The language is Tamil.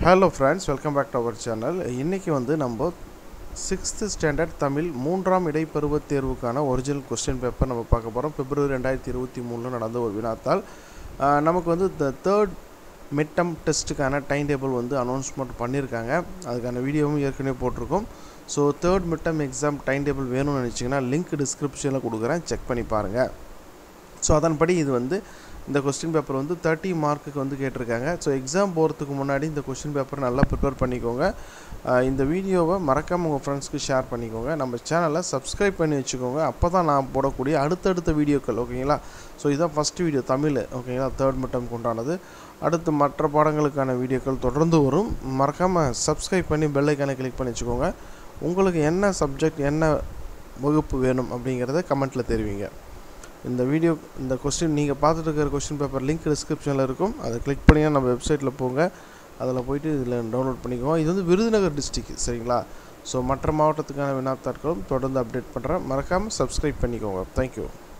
hello friends welcome back to our channel இன்றைக்கி வந்து நம்ம சிக்ஸ்த்து ஸ்டாண்டர்ட் தமிழ் மூன்றாம் இடைப்பருவத் தேர்வுக்கான ஒரிஜினல் கொஸ்டின் பேப்பர் நம்ம பார்க்க போகிறோம் பிப்ரவரி ரெண்டாயிரத்தி இருபத்தி மூணில் நடந்த ஒரு வினாத்தால் ஆஹ், நமக்கு வந்து த தேர்ட் மிட்டம் டெஸ்ட்டுக்கான டைம் டேபிள் வந்து அனௌன்ஸ்மெண்ட் பண்ணியிருக்காங்க அதுக்கான வீடியோவும் ஏற்கனவே போட்டிருக்கோம் so third midterm exam time table வேணும்னு நினச்சிங்கன்னா லிங்க் டிஸ்கிரிப்ஷனில் கொடுக்குறேன் செக் பண்ணி பாருங்கள் ஸோ அதன்படி இது வந்து இந்த கொஸ்டின் பேப்பர் வந்து தேர்ட்டி மார்க்குக்கு வந்து கேட்டிருக்காங்க ஸோ எக்ஸாம் போகிறதுக்கு முன்னாடி இந்த கொஸ்டின் பேப்பர் நல்லா ப்ரிப்பேர் பண்ணிக்கோங்க ஆஹ் இந்த வீடியோவை மறக்காமல் உங்கள் ஃப்ரெண்ட்ஸ்க்கு ஷேர் பண்ணிக்கோங்க நம்ம சேனலை சப்ஸ்கிரைப் பண்ணி வச்சுக்கோங்க அப்போ தான் நான் போடக்கூடிய அடுத்தடுத்த வீடியோக்கள் ஓகேங்களா ஸோ இதுதான் ஃபஸ்ட் வீடியோ தமிழ் ஓகேங்களா தேர்ட் மிட்டம் கொண்டானது அடுத்து மற்ற பாடங்களுக்கான வீடியோக்கள் தொடர்ந்து வரும் மறக்காமல் சப்ஸ்கிரைப் பண்ணி பெல் ஐக்கானை கிளிக் பண்ணி வச்சுக்கோங்க உங்களுக்கு என்ன சப்ஜெக்ட் என்ன வகுப்பு வேணும் அப்படிங்கிறத கமெண்ட்டில் தெரிவிங்க இந்த வீடியோ இந்த கொஸ்டின் நீங்கள் பார்த்துட்டு இருக்கிற கொஸ்டின் பேப்பர் லிங்க் டிஸ்கிரிப்ஷனில் இருக்கும் அதை கிளிக் பண்ணி நம்ம வெப்சைட்டில் போங்க அதில் போயிட்டு இதில் டவுன்லோட் பண்ணிக்கோங்க இது வந்து விருதுநகர் டிஸ்ட்ரிக் சரிங்களா ஸோ மற்ற மாவட்டத்துக்கான வினாத்தாட்களும் தொடர்ந்து அப்டேட் பண்ணுறேன் மறக்காமல் சப்ஸ்கிரைப் பண்ணிக்கோங்க தேங்க்யூ